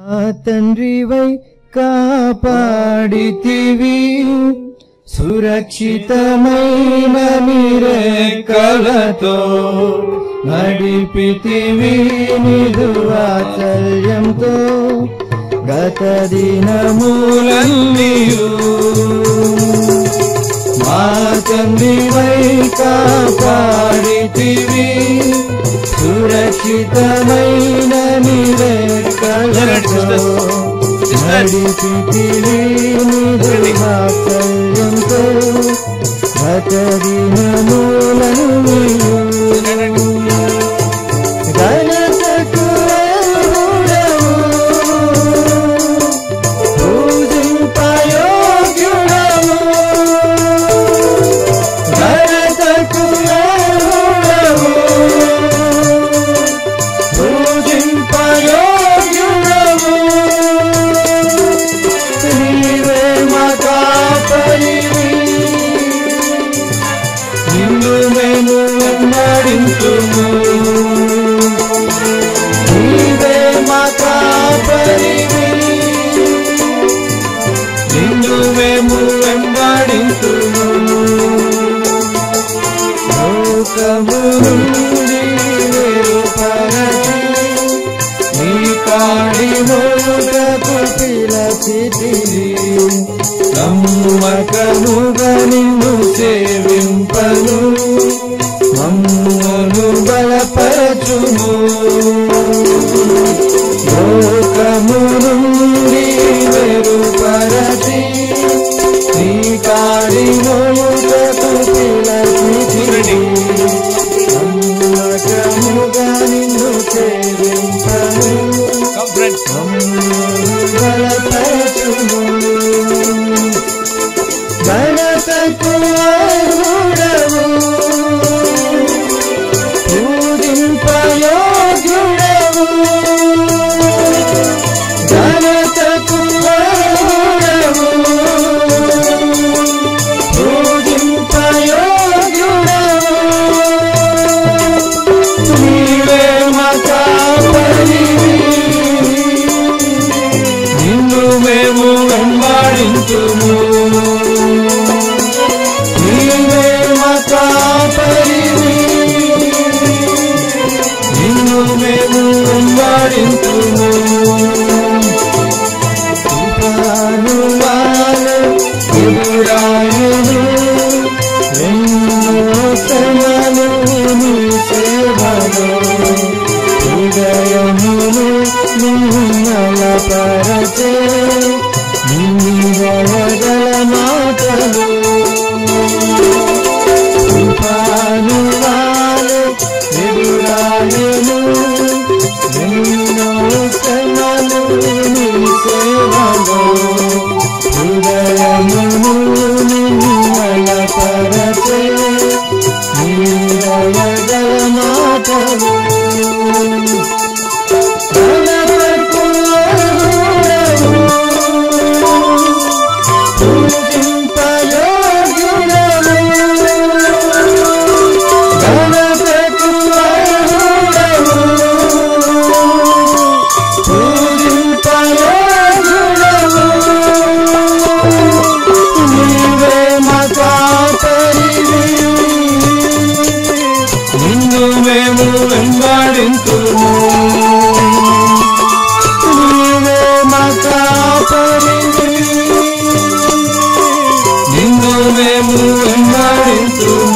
ఆ తండ్రివై కాపాడితివి సురక్షితమైన నిరెక్కలతో నడిపితివి నిదు వాత్సల్యంతో గత దినమూలన్నీయు మా తండ్రివై కాపాడితివి సురక్షితమైన నిరెక్కలతో నడిపితివి నిదు వాత్సల్యంతో గత దినమూలన్నీయు ఘనతకు అర్హుడవు, పూజింపయోగ్యుడవు. ఘనతకు అర్హుడవు, పూజింపయోగ్యుడవు. నీవే మా కాపరివి, నిన్ను మేము వెంబడింతుము నీవే మా కాపరివి నిన్ను మేము వెంబడింతుము లోకము నుండి వేరుపరచి నీ కాడి మోటకు పిలచితివి నమ్మకముగా నిన్ను సేవింపను మమ్మను బలపరచుము లోకము నుండి వెరుపరచి నీ కాడి మోటకు పిలచితివి నమ్మకముగా నిన్ను సేవింపను Come, friends. గణతకు అర్హుడవు, పూజింపయోగ్యుడవు. గణతకు అర్హుడవు, పూజింపయోగ్యుడవు. నీవే మా కాపరివి, నిన్ను మేము వెంబడించుము నీవే మా కాపరివి, నిన్ను మేము వెంబడించుము తుఫాను వాన ఎదురాయను ఎన్నో శ్రమలు నీ సేవలో హృదయమును నిమ్మలపరచే నీవగల మాటలు తుఫాను వాలు ఎదురాయను ఎన్నో శ్రమలు నీ సేవలో హృదయమును నిమ్మలపరచే నీవగల మాటలు గణపకు అర్హుడవు, పూజింపయోగ్యుడవు. గణపకు అర్హుడవు, పూజింపయోగ్యుడవు. నీవే మా కాపరివి, నిన్ను మేము వెంబడింతుము నీవే మా కాపరివి, నిన్ను మేము వెంబడింతుము